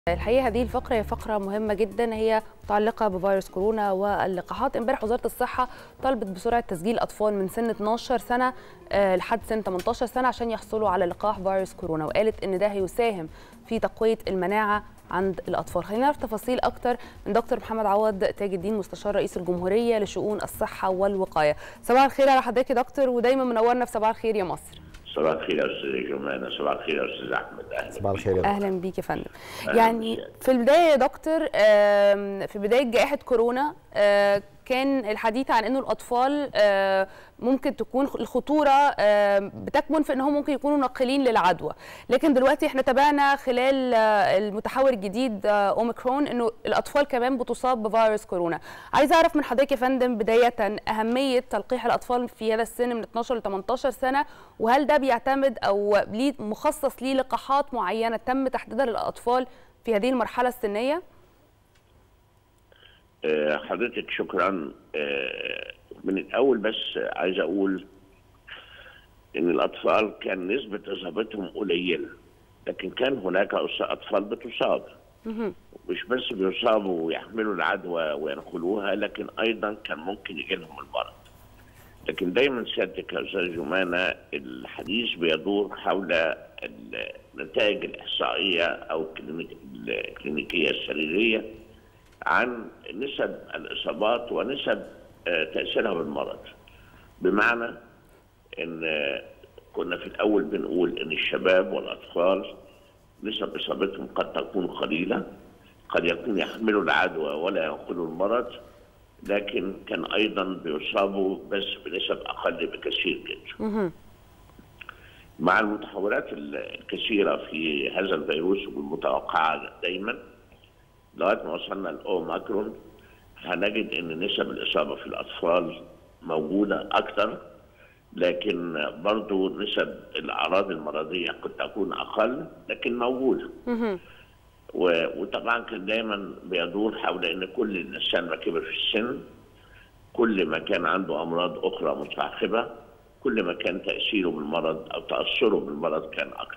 الحقيقه هذه الفقره هي فقره مهمه جدا هي متعلقه بفيروس كورونا واللقاحات امبارح وزاره الصحه طلبت بسرعه تسجيل اطفال من سن 12 سنه آه، لحد سن 18 سنه عشان يحصلوا على لقاح فيروس كورونا وقالت ان ده هيساهم في تقويه المناعه عند الاطفال خلينا نعرف تفاصيل اكتر من دكتور محمد عوض تاج الدين مستشار رئيس الجمهوريه لشؤون الصحه والوقايه صباح الخير على حضرتك يا دكتور ودايما منورنا في صباح الخير يا مصر صباح الخير يا استاذ جمانه صباح الخير يا استاذ احمد اهلا صباح الخير يا دكتور. اهلا بيك يا فندم أهلاً يعني بك. في البدايه يا دكتور آم، في بدايه جائحه كورونا آه، كان الحديث عن انه الاطفال آه، ممكن تكون الخطوره آه، بتكمن في انهم ممكن يكونوا ناقلين للعدوى لكن دلوقتي احنا تابعنا خلال آه، المتحور الجديد آه، اوميكرون انه الاطفال كمان بتصاب بفيروس كورونا عايزه اعرف من حضرتك يا فندم بدايه اهميه تلقيح الاطفال في هذا السن من 12 ل 18 سنه وهل ده بيعتمد او ليه مخصص ليه لقاحات معينه تم تحديدها للاطفال في هذه المرحله السنيه آه، حضرتك شكرا آه، من الاول بس عايز اقول ان الاطفال كان نسبه اصابتهم قليله لكن كان هناك أص- اطفال بتصاب مش بس بيصابوا ويحملوا العدوى وينقلوها لكن ايضا كان ممكن يجي لهم المرض لكن دايما سيادتك يا استاذ جمانه الحديث بيدور حول النتائج الاحصائيه او الكلينيك- الكلينيكيه السريريه عن نسب الاصابات ونسب آه، تاثيرها بالمرض بمعنى ان آه، كنا في الاول بنقول ان الشباب والاطفال نسب اصابتهم قد تكون قليله قد يكون يحملوا العدوى ولا ينقلوا المرض لكن كان ايضا بيصابوا بس بنسب اقل بكثير جدا مع المتحورات ال- الكثيره في هذا الفيروس والمتوقعه دايما لغايه ما وصلنا لاوميكرون هنجد ان نسب الاصابه في الاطفال موجوده اكثر لكن برضو نسب الاعراض المرضيه قد تكون اقل لكن موجوده و- وطبعا كان دايما بيدور حول ان كل الانسان ما كبر في السن كل ما كان عنده امراض اخرى مصاحبه كل ما كان تاثيره بالمرض او تاثره بالمرض كان اكثر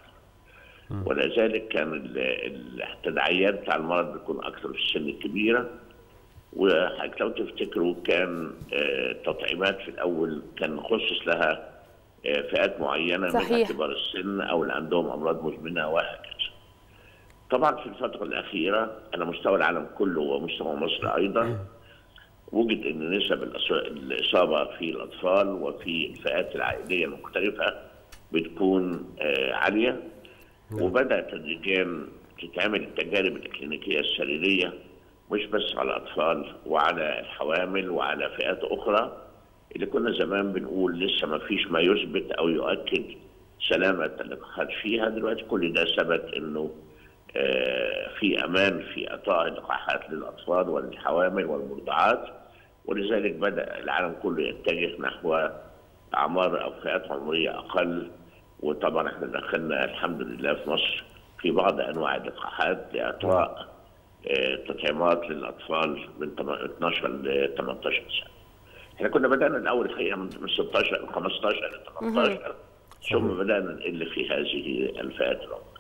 ولذلك كان ال- التداعيات بتاع المرض بتكون اكثر في السن الكبيره وحضرتك لو تفتكروا كان آه، التطعيمات في الاول كان خصص لها آه، فئات معينه صحيح. من كبار السن او اللي عندهم امراض مزمنه وهكذا. طبعا في الفتره الاخيره على مستوى العالم كله ومستوى مصر ايضا وجد ان نسب الأص- الاصابه في الاطفال وفي الفئات العائليه المختلفه بتكون آه، عاليه وبدا تدريجيا تتعمل التجارب الكلينيكيه السريريه مش بس على الاطفال وعلى الحوامل وعلى فئات اخرى اللي كنا زمان بنقول لسه ما فيش ما يثبت او يؤكد سلامه اللقاحات فيها دلوقتي كل ده ثبت انه آه، في امان في اعطاء اللقاحات للاطفال والحوامل والمرضعات ولذلك بدا العالم كله يتجه نحو اعمار او فئات عمريه اقل وطبعا احنا دخلنا الحمد لله في مصر في بعض انواع اللقاحات لاعطاء آه، تطعيمات للاطفال من تم- 12 ل 18 سنه. احنا كنا بدانا الاول الحقيقه من من 16 ل 15 ل 18 ثم بدانا نقل في هذه الفئات العمريه.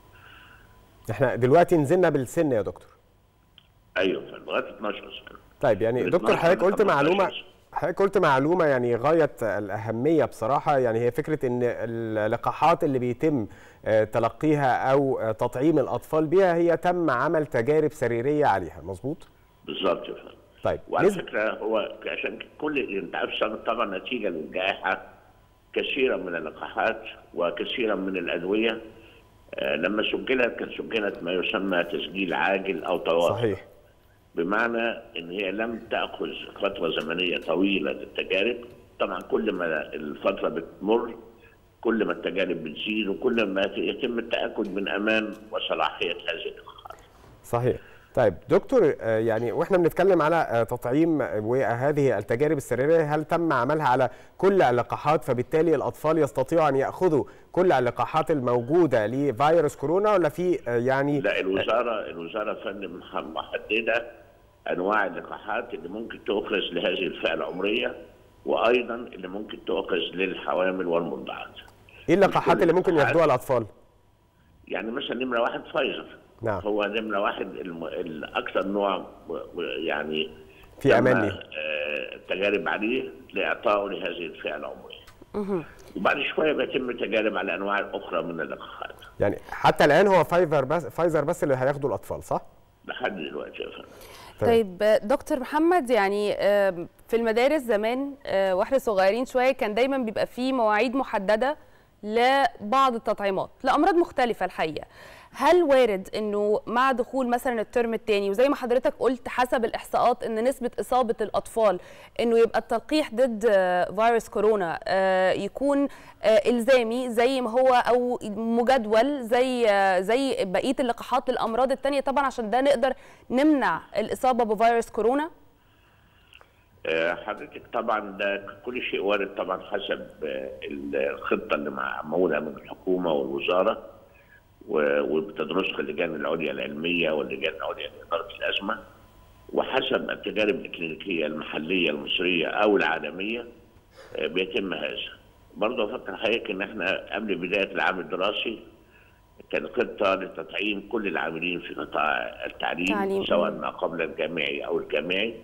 احنا دلوقتي نزلنا بالسن يا دكتور ايوه لغايه 12 سنه. طيب يعني من دكتور 12 حضرتك قلت 18 معلومه سنة. حضرتك قلت معلومه يعني غايه الاهميه بصراحه يعني هي فكره ان اللقاحات اللي بيتم آه، تلقيها او آه، تطعيم الاطفال بيها هي تم عمل تجارب سريريه عليها مظبوط بالظبط يا فندم. طيب وعلى نسبة- فكره هو عشان كل انت عارف سنة طبعا نتيجه للجائحه كثيرا من اللقاحات وكثيرا من الادويه آه، لما سجلت كان سجلت ما يسمى تسجيل عاجل او طوارئ صحيح بمعنى ان هي لم تاخذ فتره زمنيه طويله للتجارب طبعا كل ما الفتره بتمر كل ما التجارب بتزيد وكل ما يتم التاكد من امان وصلاحيه هذه اللقاحات صحيح طيب دكتور آه، يعني واحنا بنتكلم على آه، تطعيم وهذه التجارب السريريه هل تم عملها على كل اللقاحات فبالتالي الاطفال يستطيعوا ان ياخذوا كل اللقاحات الموجوده لفيروس كورونا ولا في آه، يعني لا الوزاره الوزاره يا فندم محدده انواع اللقاحات اللي ممكن تؤخذ لهذه الفئه العمريه وايضا اللي ممكن تؤخذ للحوامل والمرضعات. ايه اللقاحات اللي ممكن اللقاحات. ياخدوها الاطفال؟ يعني مثلا نمره واحد فايزر نعم. هو نمره واحد الم... الاكثر نوع و- و- يعني في تم، أمان ليه. آه، تجارب عليه لاعطائه لهذه الفئه العمريه وبعد شويه بيتم تجارب على انواع اخرى من اللقاحات يعني حتى الان هو فايزر بس فايزر بس اللي هياخده الاطفال صح؟ لحد دلوقتي يا فندم تمام. طيب دكتور محمد يعني آم، في المدارس زمان آه، واحنا صغيرين شويه كان دايما بيبقى فيه مواعيد محدده لبعض التطعيمات لامراض مختلفه الحقيقه هل وارد انه مع دخول مثلا الترم الثاني وزي ما حضرتك قلت حسب الاحصاءات ان نسبه اصابه الاطفال انه يبقى التلقيح ضد آه، فيروس كورونا آه، يكون آه، الزامي زي ما هو او مجدول زي آه، زي بقيه اللقاحات للامراض الثانيه طبعا عشان ده نقدر نمنع الاصابه بفيروس كورونا آه، حضرتك طبعا ده كل شيء وارد طبعا حسب آه، الخطه اللي معموله من الحكومه والوزاره و- وبتدرسها اللجان العليا العلميه واللجان العليا لاداره الازمه وحسب التجارب الكلينيكيه المحليه المصريه او العالميه آه، بيتم هذا. برضه افكر حضرتك ان احنا قبل بدايه العام الدراسي كان خطه لتطعيم كل العاملين في قطاع التعليم تعليم. سواء ما قبل الجامعي او الجامعي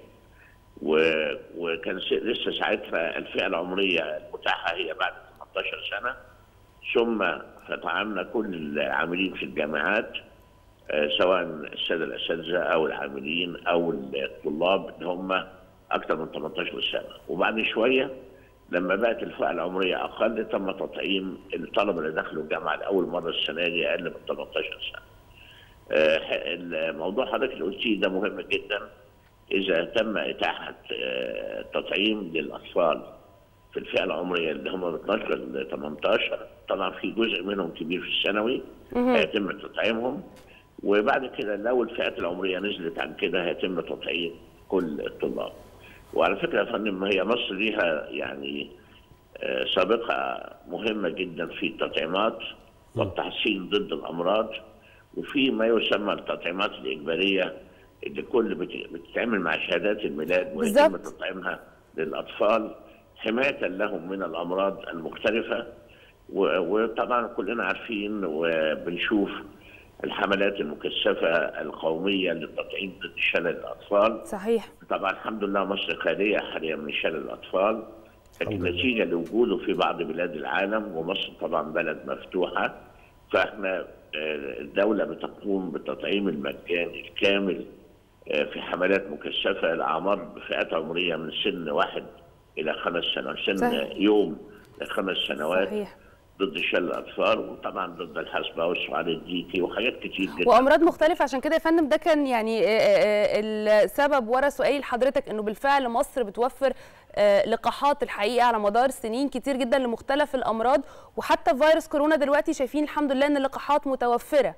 و- وكان س- لسه ساعتها الفئه العمريه المتاحه هي بعد 18 سنه ثم فطعمنا كل العاملين في الجامعات آه، سواء الساده الاساتذه او العاملين او الطلاب اللي هم اكثر من 18 سنه وبعد شويه لما بقت الفئه العمريه اقل تم تطعيم الطلبه اللي دخلوا الجامعه لاول مره السنه دي اقل من 18 سنه. آه، ح- الموضوع حضرتك اللي قلتيه ده مهم جدا اذا تم اتاحه آه، تطعيم للاطفال في الفئه العمريه اللي هم من 12 ل 18 طبعا في جزء منهم كبير في الثانوي هيتم تطعيمهم وبعد كده لو الفئات العمريه نزلت عن كده هيتم تطعيم كل الطلاب. وعلى فكره يا فندم هي مصر ليها يعني آه، سابقه مهمه جدا في التطعيمات والتحصين ضد الامراض وفي ما يسمى التطعيمات الاجباريه اللي كل بت- بتتعمل مع شهادات الميلاد ويتم بالظبط. تطعيمها للاطفال حمايه لهم من الامراض المختلفه و- وطبعا كلنا عارفين وبنشوف الحملات المكثفه القوميه للتطعيم ضد شلل الاطفال صحيح طبعا الحمد لله مصر خاليه حاليا من شلل الاطفال لكن الحمد لله. نتيجه لوجوده في بعض بلاد العالم ومصر طبعا بلد مفتوحه فاحنا آه، الدوله بتقوم بالتطعيم المجاني الكامل آه، في حملات مكثفه لاعمار فئات عمريه من سن واحد الى خمس سنوات سن صحيح. يوم لخمس سنوات صحيح ضد شلل الاطفال وطبعا ضد الحصبه والسعال الديكي وحاجات كتير جدا وامراض مختلفه عشان كده يا فندم ده كان يعني آه، آه، السبب ورا سؤالي لحضرتك انه بالفعل مصر بتوفر آه، لقاحات الحقيقه على مدار سنين كتير جدا لمختلف الامراض وحتى فيروس كورونا دلوقتي شايفين الحمد لله ان اللقاحات متوفره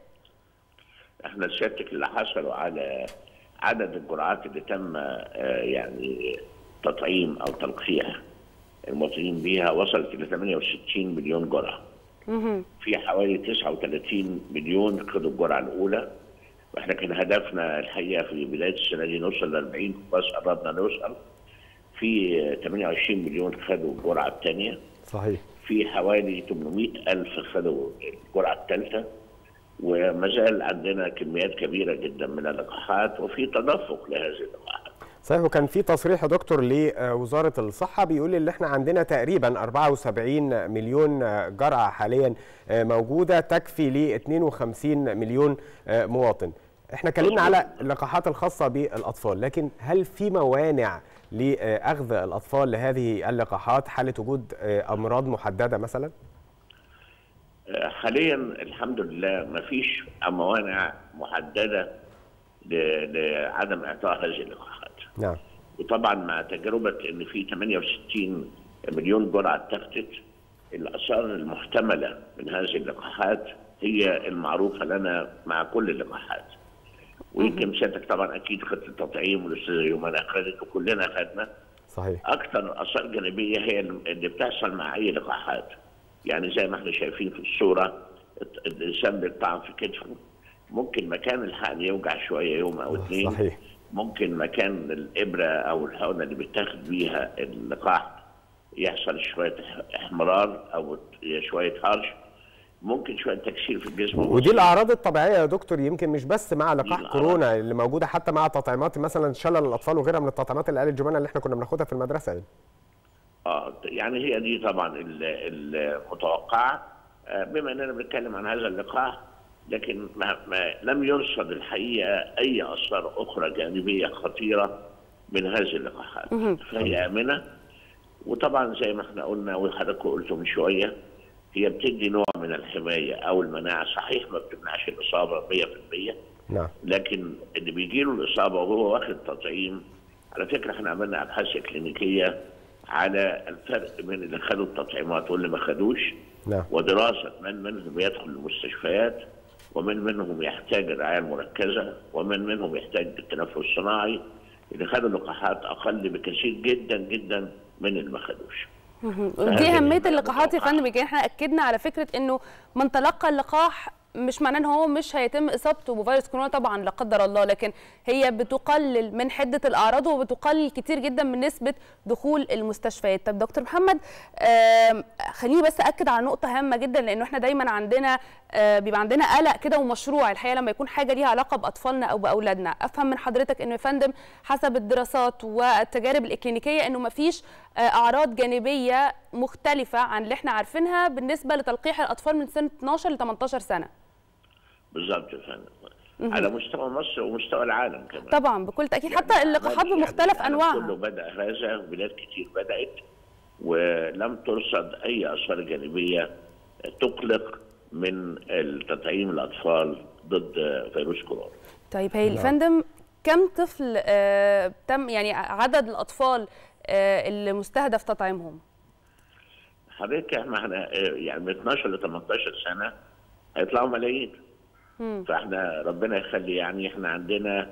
احنا سيادتك اللي حصلوا على عدد الجرعات اللي تم آه، يعني تطعيم او تلقيح المواطنين بيها وصلت الى 68 مليون جرعه. في حوالي 39 مليون خدوا الجرعه الاولى واحنا كان هدفنا الحقيقه في بدايه السنه دي نوصل ل 40 بس قربنا نوصل. في آه، 28 مليون خدوا الجرعه الثانيه. صحيح في حوالي 800 ألف خدوا الجرعة الثالثة وما زال عندنا كميات كبيرة جدا من اللقاحات وفي تدفق لهذه اللقاحات صحيح وكان في تصريح يا دكتور لوزاره الصحه بيقول ان احنا عندنا تقريبا 74 مليون جرعه حاليا موجوده تكفي ل 52 مليون مواطن. احنا اتكلمنا على اللقاحات الخاصه بالاطفال لكن هل في موانع لاخذ الاطفال لهذه اللقاحات حاله وجود امراض محدده مثلا؟ حاليا الحمد لله ما فيش موانع محددة ل- لعدم إعطاء هذه اللقاحات نعم وطبعا مع تجربة إن في 68 مليون جرعة اتخذت الآثار المحتملة من هذه اللقاحات هي المعروفة لنا مع كل اللقاحات ويمكن سيادتك طبعا أكيد خدت التطعيم والأستاذة يومنا خدت وكلنا خدنا صحيح اكثر اثار جانبيه هي اللي بتحصل مع اي لقاحات يعني زي ما احنا شايفين في الصوره الانسان بيطعن في كتفه ممكن مكان الحقن يوجع شويه يوم او اثنين صحيح ممكن مكان الابره او الحقنه اللي بيتاخد بيها اللقاح يحصل شويه احمرار او شويه هرش ممكن شويه تكسير في الجسم ودي الاعراض الطبيعيه يا دكتور يمكن مش بس مع لقاح الأعراض. كورونا اللي موجوده حتى مع تطعيمات مثلا شلل الاطفال وغيرها من التطعيمات اللي قال الجمانه اللي احنا كنا بناخدها في المدرسه يعني. اه يعني هي دي طبعا ال- المتوقعه آه، بما اننا بنتكلم عن هذا اللقاح لكن ما ما لم يرصد الحقيقه اي اثار اخرى جانبيه خطيره من هذه اللقاحات فهي امنه وطبعا زي ما احنا قلنا وحضرتك قلته من شويه هي بتدي نوع من الحمايه او المناعه صحيح ما بتمنعش الاصابه 100% نعم لكن اللي بيجي له الاصابه وهو واخد تطعيم على فكره احنا عملنا ابحاث كلينيكيه على الفرق بين اللي خدوا التطعيمات واللي ما خدوش نعم ودراسه من منهم يدخل المستشفيات ومن منهم يحتاج الرعايه المركزه ومن منهم يحتاج التنفس الصناعي اللي خدوا لقاحات اقل بكثير جدا جدا من اللي ما خدوش. ودي فهذه اهميه هي اللقاحات يا المتوقع. فندم يمكن احنا اكدنا على فكره انه من تلقى اللقاح مش معناه ان هو مش هيتم اصابته بفيروس كورونا طبعا لا قدر الله لكن هي بتقلل من حده الاعراض وبتقلل كتير جدا من نسبه دخول المستشفيات طب دكتور محمد آم، خليني بس اكد على نقطه هامه جدا لانه احنا دايما عندنا آه، بيبقى عندنا قلق كده ومشروع الحقيقه لما يكون حاجه ليها علاقه باطفالنا او باولادنا افهم من حضرتك انه يا فندم حسب الدراسات والتجارب الاكلينيكيه انه مفيش آه، اعراض جانبيه مختلفه عن اللي احنا عارفينها بالنسبه لتلقيح الاطفال من سن 12 ل 18 سنه بالظبط يا فندم. على مستوى مصر ومستوى العالم كمان. طبعا بكل تاكيد حتى اللقاحات يعني بمختلف العالم كله انواعها بدا هذا بلاد كتير بدات ولم ترصد اي اثار جانبيه تقلق من التطعيم الاطفال ضد فيروس كورونا. طيب هي الفندم كم طفل آه تم يعني عدد الاطفال آه اللي مستهدف تطعيمهم حضرتك احنا احنا يعني من 12 ل 18 سنه هيطلعوا ملايين. فاحنا ربنا يخلي يعني احنا عندنا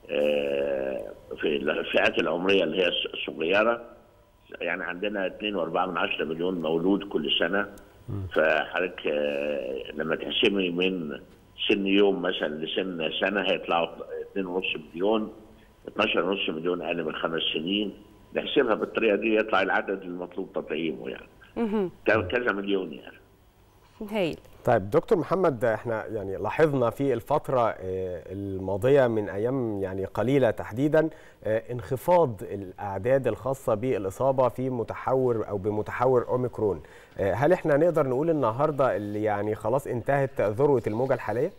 آه، في الفئات العمريه اللي هي الصغيره يعني عندنا 2.4 من عشرة مليون مولود كل سنه فحضرتك آه، لما تحسمي من سن يوم مثلا لسن سنه هيطلعوا 2.5 مليون 12.5 مليون اقل من خمس سنين نحسبها بالطريقه دي يطلع العدد المطلوب تطعيمه يعني كذا مليون يعني هايل طيب دكتور محمد احنا يعني لاحظنا في الفترة آه، الماضية من أيام يعني قليلة تحديدا آه، انخفاض الأعداد الخاصة بالإصابة في متحور أو بمتحور أوميكرون آه، هل احنا نقدر نقول النهاردة اللي يعني خلاص انتهت ذروة الموجة الحالية؟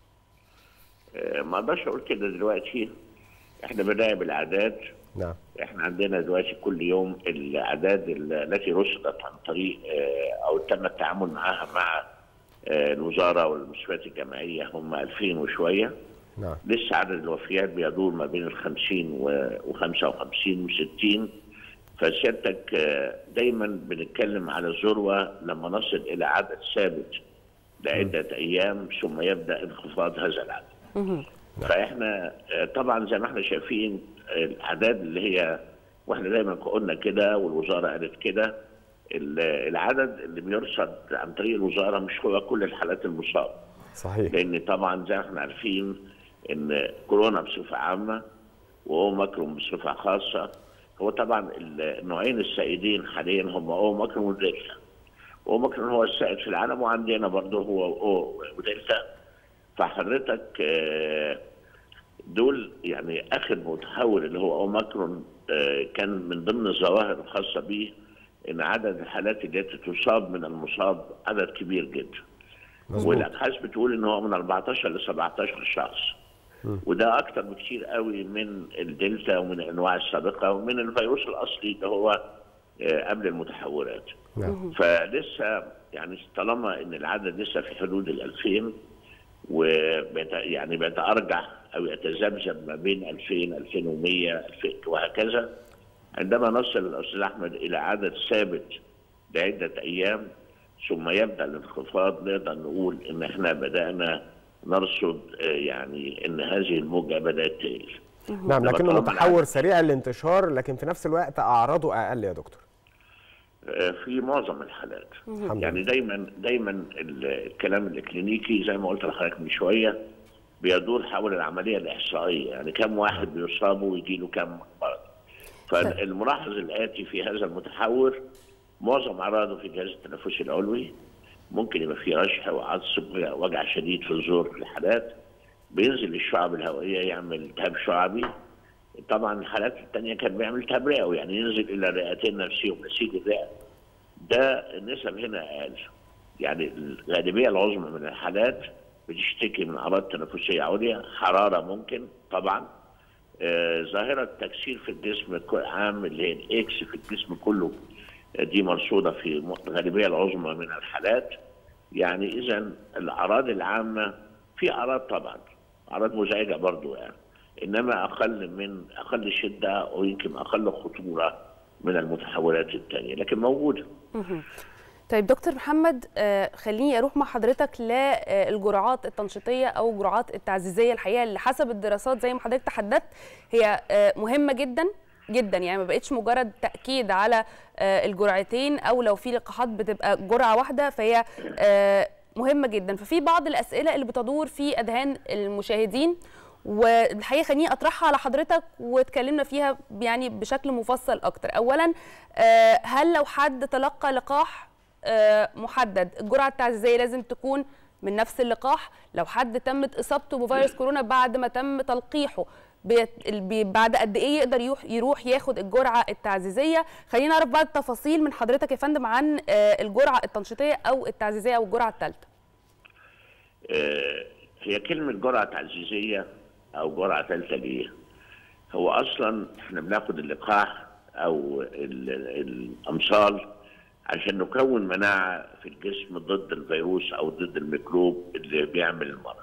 آه، ما اقدرش اقول كده دلوقتي احنا بدايه بالاعداد نعم احنا عندنا دلوقتي كل يوم الاعداد التي رصدت عن طريق آه، او تم التعامل معها مع آه، الوزاره والمستشفيات الجامعيه هم 2000 وشويه نعم لسه عدد الوفيات بيدور ما بين ال 50 و 55 و 60 فسيادتك آه، دايما بنتكلم على الذروه لما نصل الى عدد ثابت لعده ايام ثم يبدا انخفاض هذا العدد. فاحنا آه، طبعا زي ما احنا شايفين آه، الاعداد اللي هي واحنا دايما قلنا كده والوزاره قالت كده ال- العدد اللي بيرصد عن طريق الوزاره مش هو كل الحالات المصابه. صحيح لان طبعا زي ما احنا عارفين ان كورونا بصفه عامه واوميكرون بصفه خاصه هو طبعا النوعين السائدين حاليا هم اوميكرون ودلتا. اوميكرون هو السائد في العالم وعندنا برضه هو أو ودلتا فحضرتك آه، دول يعني اخر متحول اللي هو اوميكرون آه، كان من ضمن الظواهر الخاصه به ان عدد الحالات التي تصاب من المصاب عدد كبير جدا. مظبوط. والابحاث بتقول ان هو من 14 ل 17 شخص وده اكتر بكتير قوي من الدلتا ومن الانواع السابقه ومن الفيروس الاصلي اللي هو آه، قبل المتحورات نعم فلسه يعني طالما ان العدد لسه في حدود ال 2000 وبيت يعني بيتارجح او يتذبذب ما بين 2000 2100 2000 وهكذا عندما نصل الاستاذ احمد الى عدد ثابت لعده ايام ثم يبدا الانخفاض نقدر نقول ان احنا بدانا نرصد آه، يعني ان هذه الموجه بدات تقل. نعم لما لكنه طالما متحور سريع الانتشار لكن في نفس الوقت أعراضه أقل يا دكتور آه، في معظم الحالات الحمد يعني دايما دايما ال- الكلام الكلينيكي زي ما قلت لحضرتك من شويه بيدور حول العمليه الاحصائيه يعني كم واحد بيصاب ويجي له كم مرض فالملاحظ الاتي في هذا المتحور معظم اعراضه في الجهاز التنفسي العلوي ممكن يبقى في رشح وعطس وجع شديد في الزور في الحالات بينزل الشعب الهوائيه يعمل التهاب شعبي طبعا الحالات الثانيه كان بيعمل التهاب رئوي يعني ينزل الى الرئتين نفسهم نسيج الرئه ده النسب هنا اقل يعني الغالبيه العظمى من الحالات بتشتكي من اعراض تنفسيه عليا حراره ممكن طبعا آه ظاهره تكسير في الجسم عام اللي هي الاكس في الجسم كله دي مرصوده في الغالبيه العظمى من الحالات يعني اذا الاعراض العامه في اعراض طبعا اعراض مزعجه برضو يعني انما اقل من اقل شده ويمكن اقل خطوره من المتحولات الثانيه لكن موجوده طيب دكتور محمد آه خليني اروح مع حضرتك للجرعات التنشيطيه او الجرعات التعزيزيه الحقيقه اللي حسب الدراسات زي ما حضرتك تحدثت هي آه مهمه جدا جدا يعني ما بقتش مجرد تاكيد على آه الجرعتين او لو في لقاحات بتبقى جرعه واحده فهي مهمه جدا ففي بعض الاسئله اللي بتدور في اذهان المشاهدين والحقيقه خليني اطرحها على حضرتك واتكلمنا فيها يعني بشكل مفصل اكتر اولا هل لو حد تلقى لقاح محدد الجرعه التعزيزيه لازم تكون من نفس اللقاح لو حد تمت اصابته بفيروس كورونا بعد ما تم تلقيحه بعد قد ايه يقدر يروح يروح ياخد الجرعه التعزيزيه خلينا نعرف بعض التفاصيل من حضرتك يا فندم عن الجرعه التنشيطيه او التعزيزيه او الجرعه الثالثه هي كلمه جرعه تعزيزيه او جرعه ثالثه ليه هو اصلا احنا بناخد اللقاح او الامصال عشان نكون مناعه في الجسم ضد الفيروس او ضد الميكروب اللي بيعمل المرض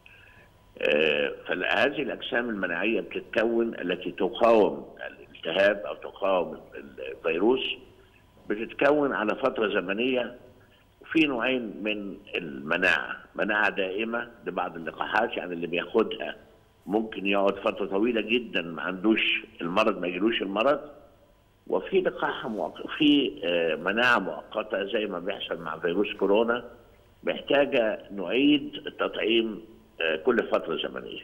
فهذه الاجسام المناعيه بتتكون التي تقاوم الالتهاب او تقاوم الفيروس بتتكون على فتره زمنيه في نوعين من المناعه، مناعه دائمه لبعض اللقاحات يعني اللي بياخدها ممكن يقعد فتره طويله جدا ما عندوش المرض ما يجيلوش المرض وفي لقاح مؤقت في مناعه مؤقته زي ما بيحصل مع فيروس كورونا محتاجه نعيد التطعيم كل فتره زمنيه.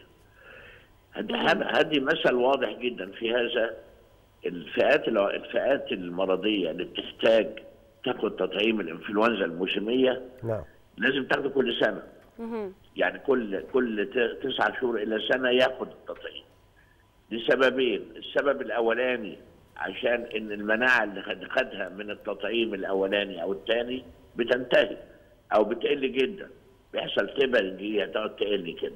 هذه مثل واضح جدا في هذا الفئات الفئات المرضيه اللي بتحتاج تاخد تطعيم الانفلونزا الموسميه نعم لازم تاخده كل سنه. يعني كل كل تسعة شهور الى سنه ياخد التطعيم. لسببين، السبب الاولاني عشان ان المناعه اللي خدها من التطعيم الاولاني او الثاني بتنتهي او بتقل جدا. بيحصل تبرج هي تقعد تقل كده.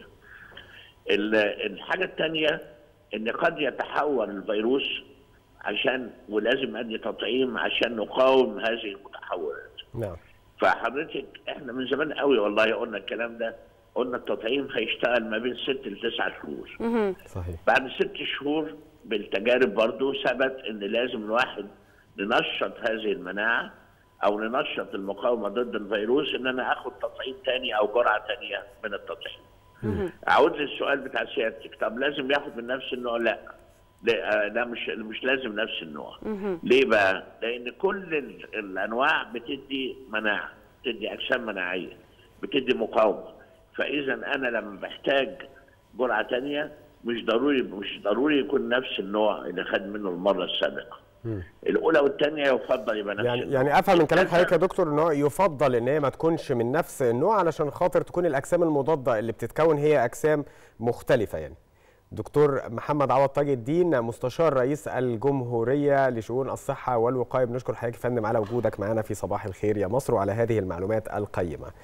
الحاجه الثانيه ان قد يتحول الفيروس عشان ولازم ادي تطعيم عشان نقاوم هذه المتحولات. نعم. فحضرتك احنا من زمان قوي والله قلنا الكلام ده قلنا التطعيم هيشتغل ما بين ست لتسع شهور. صحيح. بعد ست شهور بالتجارب برضو ثبت ان لازم الواحد ننشط هذه المناعه او ننشط المقاومه ضد الفيروس ان انا اخد تطعيم ثاني او جرعه ثانيه من التطعيم. اعود للسؤال بتاع سيادتك طب لازم ياخد من نفس النوع؟ لا. لا ده مش مش لازم نفس النوع. ليه بقى؟ لان كل الانواع بتدي مناعه، بتدي اجسام مناعيه، بتدي مقاومه. فاذا انا لما بحتاج جرعه ثانيه مش ضروري مش ضروري يكون نفس النوع اللي خد منه المره السابقه. الاولى والثانيه يفضل يبقى نفس يعني النوع. يعني افهم من كلام حضرتك يا دكتور ان هو يفضل ان هي ما تكونش من نفس النوع علشان خاطر تكون الاجسام المضاده اللي بتتكون هي اجسام مختلفه يعني. دكتور محمد عوض تاج الدين مستشار رئيس الجمهوريه لشؤون الصحه والوقايه بنشكر حضرتك يا فندم على وجودك معنا في صباح الخير يا مصر وعلى هذه المعلومات القيمه.